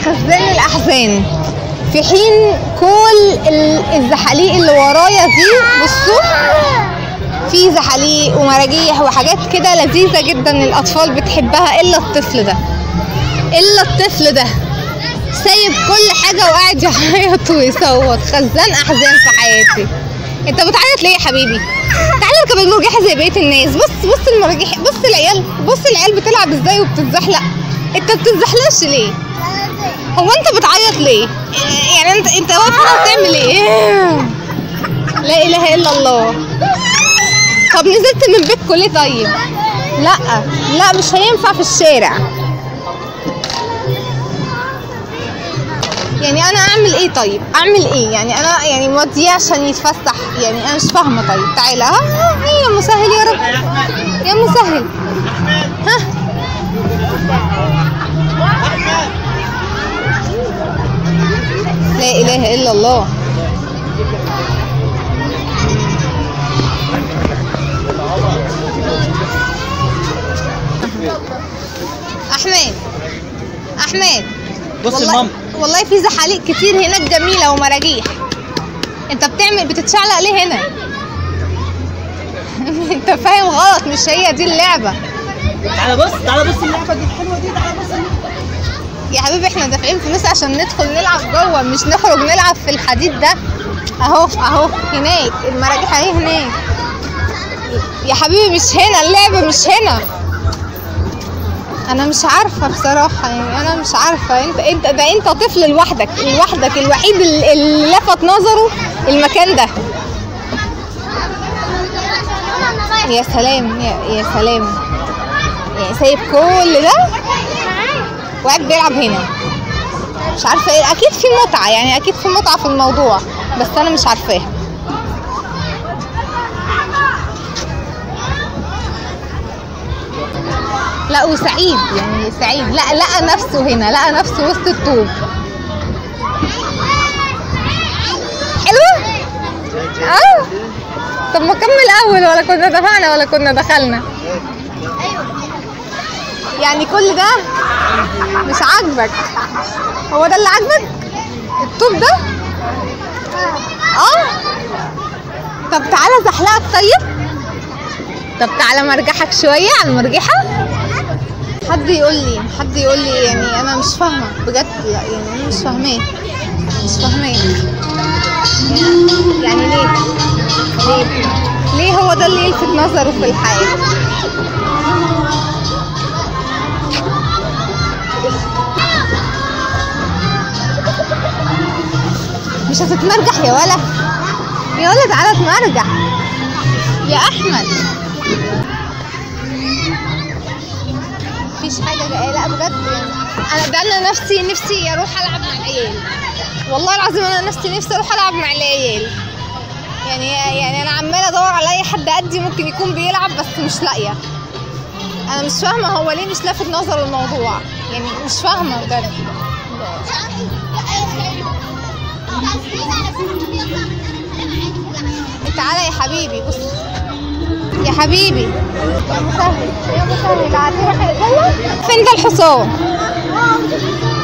خزان الاحزان في حين كل ال- الزحاليق اللي ورايا دي بصوا في زحاليق ومراجيح وحاجات كده لذيذة جدا الأطفال بتحبها إلا الطفل ده إلا الطفل ده سايب كل حاجة وقاعد يعيط ويصوت خزان أحزان في حياتي أنت بتعيط ليه يا حبيبي؟ تعالى اركب المرجحة زي بقية الناس بص بص المراجيح بص العيال بص العيال بتلعب ازاي وبتتزحلق انت بتتزحلقش ليه؟ هو انت بتعيط ليه؟ يعني انت انت واقف هنا بتعمل ايه؟ لا اله الا الله طب نزلت من بيتكم ليه طيب؟ لا لا مش هينفع في الشارع يعني انا اعمل ايه طيب؟ اعمل ايه؟ يعني انا يعني موديه عشان يتفسح يعني انا مش فاهمه طيب تعالى ها ها يا مسهل يا رب يا مسهل ها لا اله الا الله احمد احمد بص والله المام والله في زحاليق كتير هناك جميله ومراجيح انت بتعمل بتتشعلق ليه هنا انت فاهم غلط مش هي دي اللعبه تعالى بص تعالى بص اللعبه دي الحلوه دي تعالى بص اللعبة. يا حبيبي احنا دافعين فلوس عشان ندخل نلعب جوه مش نخرج نلعب في الحديد ده اهو اهو هناك المراجيح اهي هناك يا حبيبي مش هنا اللعبه مش هنا انا مش عارفه بصراحه يعني انا مش عارفه انت انت ده انت طفل لوحدك لوحدك الوحيد اللي اللي لفت نظره المكان ده يا سلام يا, يا سلام يعني سايب كل ده وقاعد بيلعب هنا مش عارفه ايه اكيد في متعه يعني اكيد في متعه في الموضوع بس انا مش عارفاها لا وسعيد يعني سعيد لا لقى نفسه هنا لقى نفسه وسط الطوب حلوه اه طب ما كمل اول ولا كنا دفعنا ولا كنا دخلنا يعني كل ده مش عاجبك هو ده اللي عاجبك الطوب ده اه طب تعالى زحلقك طيب طب تعالى مرجحك شويه على المرجحه حد يقول لي حد يقول لي يعني انا مش فاهمه بجد لا يعني انا مش فاهماه مش فاهماه يعني ليه ليه ليه هو ده اللي يلفت نظره في الحياه مش هتتمرجح يا ولا يا ولا تعالى اتمرجح يا احمد مفيش حاجه جايه لا بجد يعني انا ده انا نفسي نفسي اروح العب مع العيال والله العظيم انا نفسي نفسي اروح العب مع العيال يعني يعني انا عماله ادور على اي حد قدي ممكن يكون بيلعب بس مش لاقيه انا مش فاهمه هو ليه مش لافت نظر الموضوع يعني مش فاهمه بجد تعالى يا حبيبي بص يا حبيبي يا مسهل يا مسهل عارفين احنا جوه فين ده الحصان